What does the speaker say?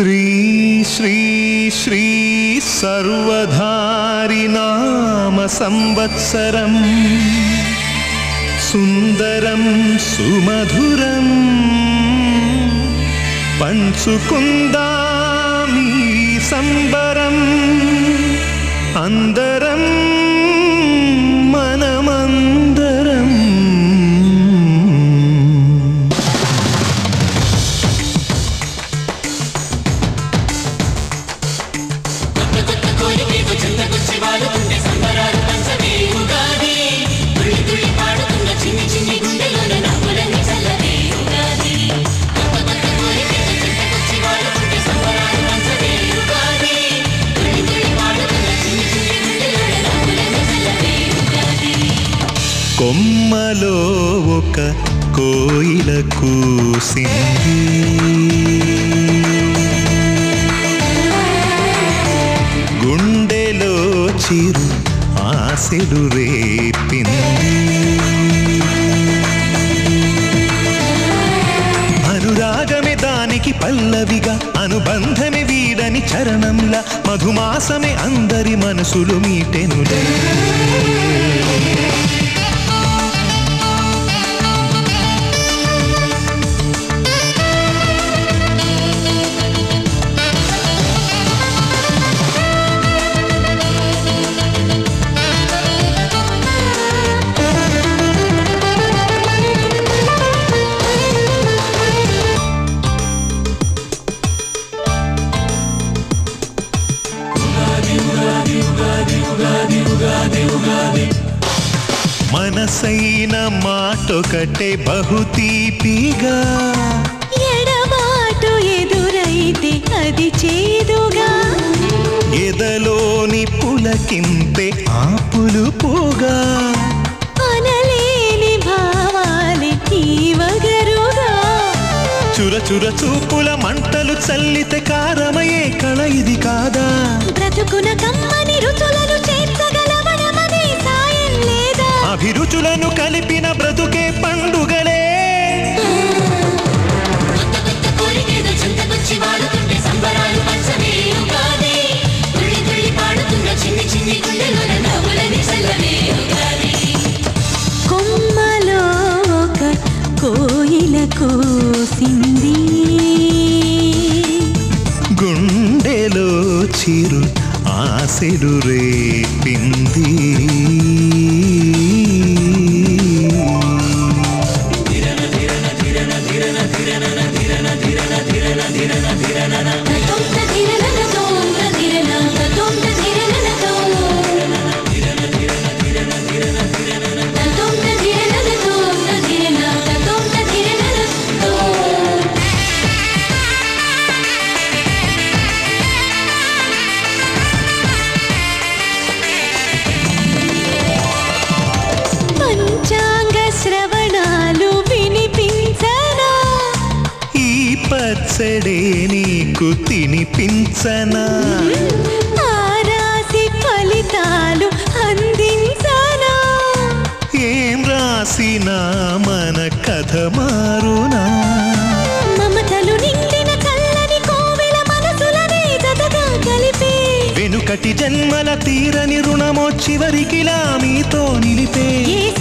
శ్రీ శ్రీ శ్రీ సర్వధారి నామ సంవత్సరం సుందరం సుమధురం పంచుకుందామీ సంబరం అందరం మనమందరం కోరికేదో చింతకొచ్చి వాడుతుంటే సంబరాలు పంచమే ఉగాది తుళ్ళి తుళ్ళి పాడుతున్న చిన్ని చిన్ని గుండెలోన నవ్వులని చల్లవే ఉగాది కొత్త కొత్త కోరికేదో చింతకొచ్చి వాడుతుంటే సంబరాలు పంచమే ఉగాది తుళ్ళి తుళ్ళి పాడుతున్న చిన్ని చిన్ని గుండెలోన నవ్వులని చల్లవే ఉగాది కొమ్మలో ఒక కోయిల కూసింది గుండెలో చిరు ఆశలు రేపింది అనురాగమే దానికి పల్లవిగా అనుబంధమే వీడని చరణంలా మధుమాసమే అందరి మనసులు మీటెనులే మనసైన మాటొకటే బహుతీపిగా ఎడబాటు ఎదురైతే అది చేదుగా ఎదలోని పులకింతే ఆపులు పోగా అనలేని భావాలే తీవగరుగా చుర చుర చూపుల మంటలు చల్లితే కారమయే కళ ఇది కాదా బ్రతుకున కమ్మని రుచులను చేర్చగలవనమనే సాయం లేదా అభిరుచులను కలిపిన బ్రతుకే పండుగలే కొత్త కొత్త కోరికేదో చింతకొచ్చి వాడుతుంటే సంబరాలు పంచమే ఉగాది తుళ్ళి తుళ్ళి పాడుతున్న చిన్ని చిన్ని గుండెలోన నవ్వులని చల్లవే ఉగాది కొమ్మలో ఒక కోయిల కోసింది గుండెలో చిరు ఆశలు రేపింది తొంత ధిరనన తోంత ధిరన తొంత ధిరనన తో తొంత ధిరనన తోంత ధిరన తొంత ధిరనన తో పంచాంగ శ్రవణాలు వినిపించనా ఈ పచ్చడే నీకు తినిపించనా ఆరాసి ఫలితాలు అందించనా ఏం రాసినా మన కథ మారునా మమతలు నిండిన చల్లని కోవెల మనసులనే జతగా కలిపే వెనుకటి జన్మల తీరని రుణమో చివరికిలా మీతో నిలిపే ఏ